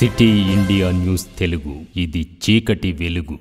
city India news Telugu ఇది చీకటి వెలుగు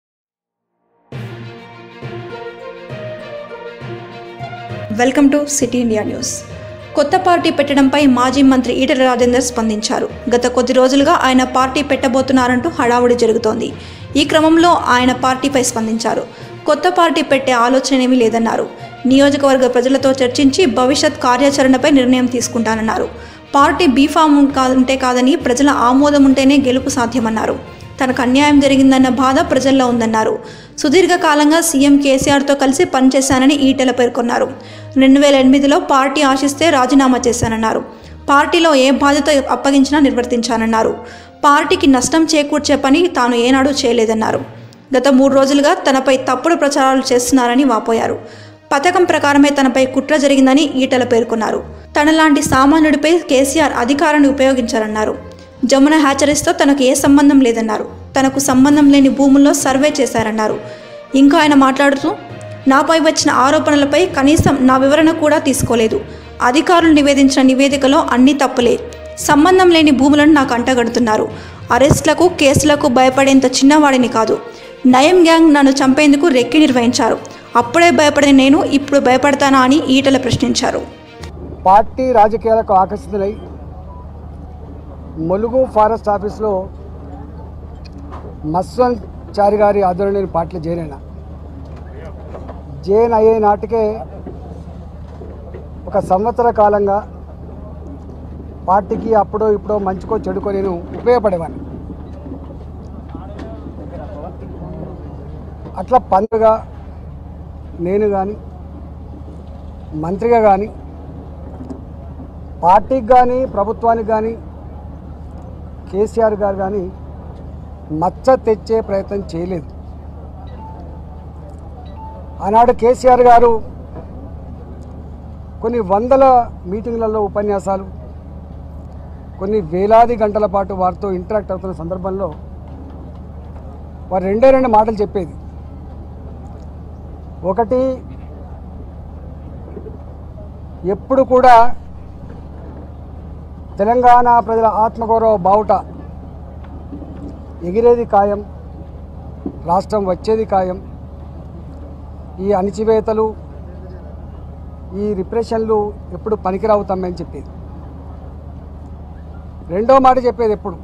welcome to city India news కొత్త పార్టీ పెట్టడంపై మాజీ మంత్రి ఈటల రాజేందర్ స్పందించారు గత కొద్ది రోజులుగా ఆయన పార్టీ పెట్టబోతున్నారంటూ హడావుడి జరుగుతోంది ఈ క్రమంలో ఆయన పార్టీపై స్పందించారు కొత్త పార్టీ పెట్టే ఆలోచన ఏమీ లేదన్నారు నియోజకవర్గ ప్రజలతో చర్చించి భవిష్యత్ కార్యాచరణపై నిర్ణయం తీసుకుంటానన్నారు పార్టీ బీఫామ్ కా- ఉంటే కాదని ప్రజల ఆమోదం ఉంటేనే గెలుపు సాధ్యమన్నారు తనకు అన్యాయం జరిగిందన్న బాధ ప్రజల్లో ఉందన్నారు సుదీర్ఘకాలంగా సీఎం కేసీఆర్తో కలిసి పనిచేశానని ఈటెల పేర్కొన్నారు రెండు వేల ఎనిమిదిలో పార్టీ ఆశిస్తే రాజీనామా చేశానన్నారు పార్టీలో ఏ బాధ్యత అప్పగించినా నిర్వర్తించానన్నారు పార్టీకి నష్టం చేకూర్చే పని తాను ఏనాడూ చేయలేదన్నారు గత మూడు రోజులుగా తనపై తప్పుడు ప్రచారాలు చేస్తున్నారని వాపోయారు పథకం ప్రకారమే తనపై కుట్ర జరిగిందని ఈటల పేర్కొన్నారు తనలాంటి సామాన్యుడిపై కేసీఆర్ అధికారాన్ని ఉపయోగించారన్నారు జమున హ్యాచరీస్తో తనకు ఏ సంబంధం లేదన్నారు తనకు సంబంధం లేని భూముల్లో సర్వే చేశారన్నారు ఇంకా ఆయన మాట్లాడుతూ నాపై వచ్చిన ఆరోపణలపై కనీసం నా వివరణ కూడా తీసుకోలేదు అధికారులు నివేదించిన నివేదికలో అన్ని తప్పులే సంబంధం లేని భూములను నాకు అంటగడుతున్నారు అరెస్టులకు కేసులకు భయపడేంత చిన్నవాడిని కాదు నయం గ్యాంగ్ నన్ను చంపేందుకు రెక్కి నిర్వహించారు అప్పుడే భయపడిన నేను ఇప్పుడు భయపడతానా అని ఈటల ప్రశ్నించారు పార్టీ రాజకీయాలకు ఆకర్షితులై ములుగు ఫారెస్ట్ ఆఫీస్లో మస్వన్ చారి గారి ఆధ్వర్యంలో నేను పార్టీలో జాయిన్ అయినా జాయిన్ అయ్యే నాటికే ఒక సంవత్సర కాలంగా పార్టీకి అప్పుడో ఇప్పుడో మంచుకో చెడుకో నేను ఉపయోగపడేవాడిని అట్లా పండుగ నేను కానీ మంత్రిగా కానీ పార్టీకి కానీ ప్రభుత్వానికి కానీ కేసీఆర్ గారు కానీ మచ్చ తెచ్చే ప్రయత్నం చేయలేదు ఆనాడు కేసీఆర్ గారు కొన్ని వందల మీటింగ్లలో ఉపన్యాసాలు కొన్ని వేలాది గంటల పాటు వారితో ఇంటరాక్ట్ అవుతున్న సందర్భంలో వారు రెండే రెండు మాటలు చెప్పేది ఒకటి ఎప్పుడు కూడా తెలంగాణ ప్రజల ఆత్మగౌరవ బావుట ఎగిరేది ఖాయం రాష్ట్రం వచ్చేది ఖాయం ఈ అణిచివేతలు ఈ రిప్రెషన్లు ఎప్పుడు పనికిరావు తమ్మని చెప్పేది రెండో మాట చెప్పేది ఎప్పుడు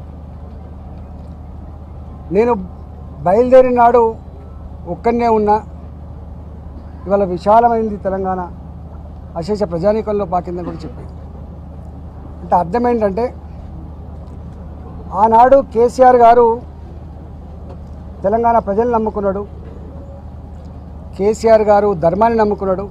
నేను బయలుదేరిన నాడు ఒక్కనే ఉన్నా ఇవాళ విశాలమైంది తెలంగాణ అశేష ప్రజానీకంలో పాకిందని కూడా చెప్పేది అంటే అర్థం ఏంటంటే ఆనాడు కేసీఆర్ గారు తెలంగాణ ప్రజల్ని నమ్ముకున్నాడు కేసీఆర్ గారు ధర్మాన్ని నమ్ముకున్నాడు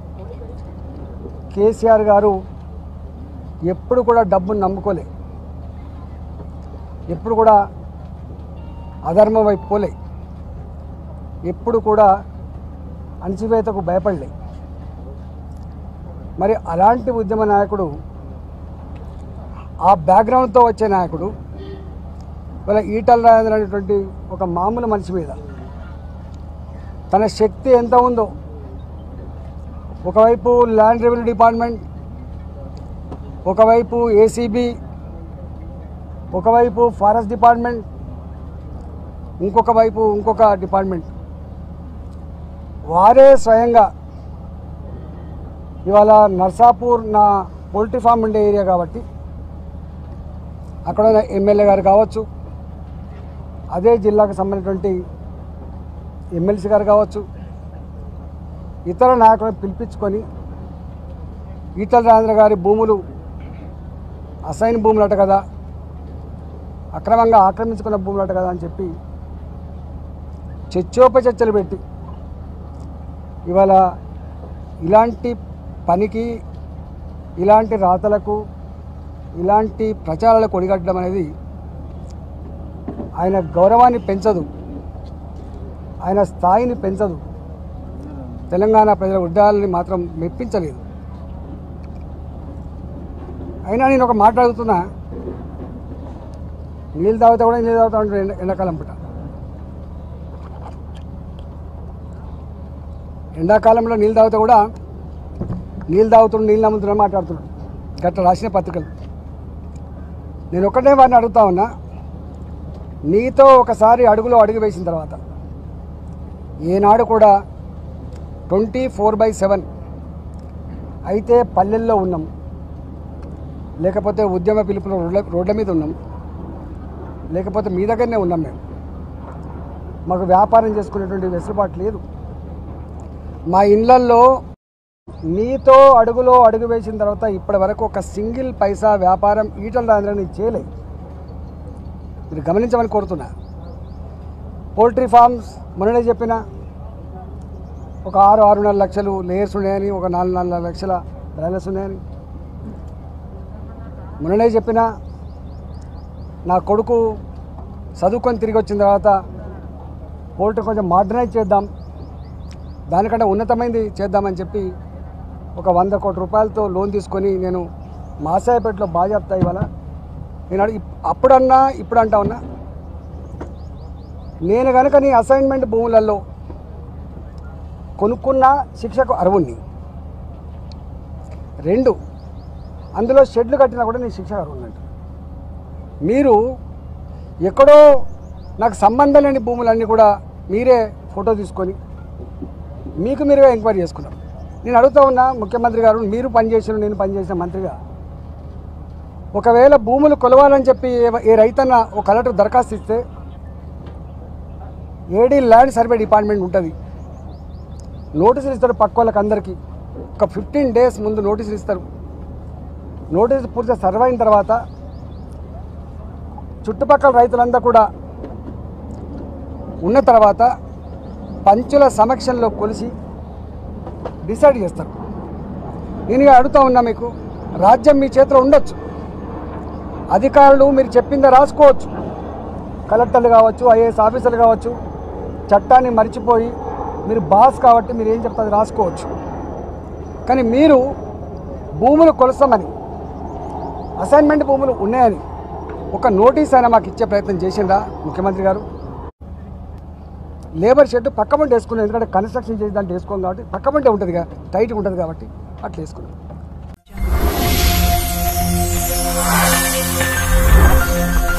కేసీఆర్ గారు ఎప్పుడు కూడా డబ్బును నమ్ముకోలే ఎప్పుడు కూడా అధర్మం వైపు పోలే ఎప్పుడు కూడా అణచివేతకు భయపడలే మరి అలాంటి ఉద్యమ నాయకుడు ఆ బ్యాక్గ్రౌండ్తో వచ్చే నాయకుడు ఇవాళ ఈటల రాజేంద్ర అనేటువంటి ఒక మామూలు మనిషి మీద తన శక్తి ఎంత ఉందో ఒకవైపు ల్యాండ్ రెవెన్యూ డిపార్ట్మెంట్ ఒకవైపు ఏసీబీ ఒకవైపు ఫారెస్ట్ డిపార్ట్మెంట్ ఇంకొక వైపు ఇంకొక డిపార్ట్మెంట్ వారే స్వయంగా ఇవాళ నర్సాపూర్ నా పోల్ట్రీ ఫామ్ ఉండే ఏరియా కాబట్టి అక్కడ ఉన్న ఎమ్మెల్యే గారు కావచ్చు అదే జిల్లాకు సంబంధించినటువంటి ఎమ్మెల్సీ గారు కావచ్చు ఇతర నాయకులను పిలిపించుకొని ఈటల రాజేంద్ర గారి భూములు అసైన్ భూములు అట కదా అక్రమంగా ఆక్రమించుకున్న భూములు అట కదా అని చెప్పి చర్చోపచర్చలు పెట్టి ఇవాళ ఇలాంటి పనికి ఇలాంటి రాతలకు ఇలాంటి ప్రచారాలకు ఒడిగట్టడం అనేది ఆయన గౌరవాన్ని పెంచదు ఆయన స్థాయిని పెంచదు తెలంగాణ ప్రజల ఉద్యోగాలని మాత్రం మెప్పించలేదు అయినా నేను ఒక మాట్లాడుతున్నా నీళ్ళు తాగితే కూడా నీళ్ళు తాగుతా ఉంటాడు ఎండ ఎండాకాలం పూట ఎండాకాలంలో నీళ్ళు తాగితే కూడా నీళ్ళు తాగుతున్నాడు నీళ్ళు నమ్ముతున్నాడు మాట్లాడుతున్నాడు గట్ట రాసిన పత్రికలు నేను ఒకటే వారిని అడుగుతా ఉన్నా నీతో ఒకసారి అడుగులో అడుగు వేసిన తర్వాత ఏనాడు కూడా ట్వంటీ ఫోర్ బై సెవెన్ అయితే పల్లెల్లో ఉన్నాం లేకపోతే ఉద్యమ పిలుపులో రోడ్ల రోడ్ల మీద ఉన్నాం లేకపోతే మీ దగ్గరనే ఉన్నాం మేము మాకు వ్యాపారం చేసుకునేటువంటి వెసులుబాటు లేదు మా ఇళ్ళల్లో నీతో అడుగులో అడుగు వేసిన తర్వాత ఇప్పటి వరకు ఒక సింగిల్ పైసా వ్యాపారం ఈటల రాజేంద్రని చేయలేదు మీరు గమనించమని కోరుతున్నా పోల్ట్రీ ఫార్మ్స్ మొన్ననే చెప్పిన ఒక ఆరు ఆరున్నర లక్షలు లేయర్స్ ఉన్నాయని ఒక నాలుగు నాలుగు లక్షల బ్రాయిలర్స్ ఉన్నాయని మొన్ననే చెప్పిన నా కొడుకు చదువుకొని తిరిగి వచ్చిన తర్వాత పోల్ట్రీ కొంచెం మోడర్నైజ్ చేద్దాం దానికంటే ఉన్నతమైనది చేద్దామని చెప్పి ఒక వంద కోట్ల రూపాయలతో లోన్ తీసుకొని నేను మాసాయపేటలో బాజాప్తా ఇవాళ నేను అడిగి అప్పుడన్నా ఇప్పుడు అంటా ఉన్నా నేను కనుక నీ అసైన్మెంట్ భూములలో కొనుక్కున్న శిక్షకు అర్హుణ్ణి రెండు అందులో షెడ్లు కట్టినా కూడా నేను శిక్షకు అర్హున్నట్టు మీరు ఎక్కడో నాకు సంబంధం లేని భూములన్నీ కూడా మీరే ఫోటో తీసుకొని మీకు మీరుగా ఎంక్వైరీ చేసుకున్నారు నేను అడుగుతా ఉన్నా ముఖ్యమంత్రి గారు మీరు పనిచేసిన నేను పనిచేసిన మంత్రిగా ఒకవేళ భూములు కొలవాలని చెప్పి ఏ- ఏ రైతన్న ఒక కలెక్టర్ దరఖాస్తు ఇస్తే ఏడీ ల్యాండ్ సర్వే డిపార్ట్మెంట్ ఉంటుంది నోటీసులు ఇస్తారు పక్క వాళ్ళకి అందరికీ ఒక ఫిఫ్టీన్ డేస్ ముందు నోటీసులు ఇస్తారు నోటీసు పూర్తిగా సర్వ్ అయిన తర్వాత చుట్టుపక్కల రైతులంతా కూడా ఉన్న తర్వాత పంచుల సమక్షంలో కొలిసి డిసైడ్ చేస్తారు నేను ఇక అడుగుతా ఉన్నా మీకు రాజ్యం మీ చేతిలో ఉండొచ్చు అధికారులు మీరు చెప్పిందే రాసుకోవచ్చు కలెక్టర్లు కావచ్చు ఐఏఎస్ ఆఫీసర్లు కావచ్చు చట్టాన్ని మర్చిపోయి మీరు బాస్ కాబట్టి మీరు ఏం చెప్తే అది రాసుకోవచ్చు కానీ మీరు భూములు కొలసమని అసైన్మెంట్ భూములు ఉన్నాయని ఒక నోటీస్ అయినా మాకు ఇచ్చే ప్రయత్నం చేసిండ్రా ముఖ్యమంత్రి గారు లేబర్ షెడ్ పక్క పంట వేసుకున్నాం ఎందుకంటే కన్స్ట్రక్షన్ చేసి దాంట్లో వేసుకోం కాబట్టి పక్క పంటే ఉంటుంది కదా టైట్గా ఉంటుంది కాబట్టి అట్లా వేసుకున్నాం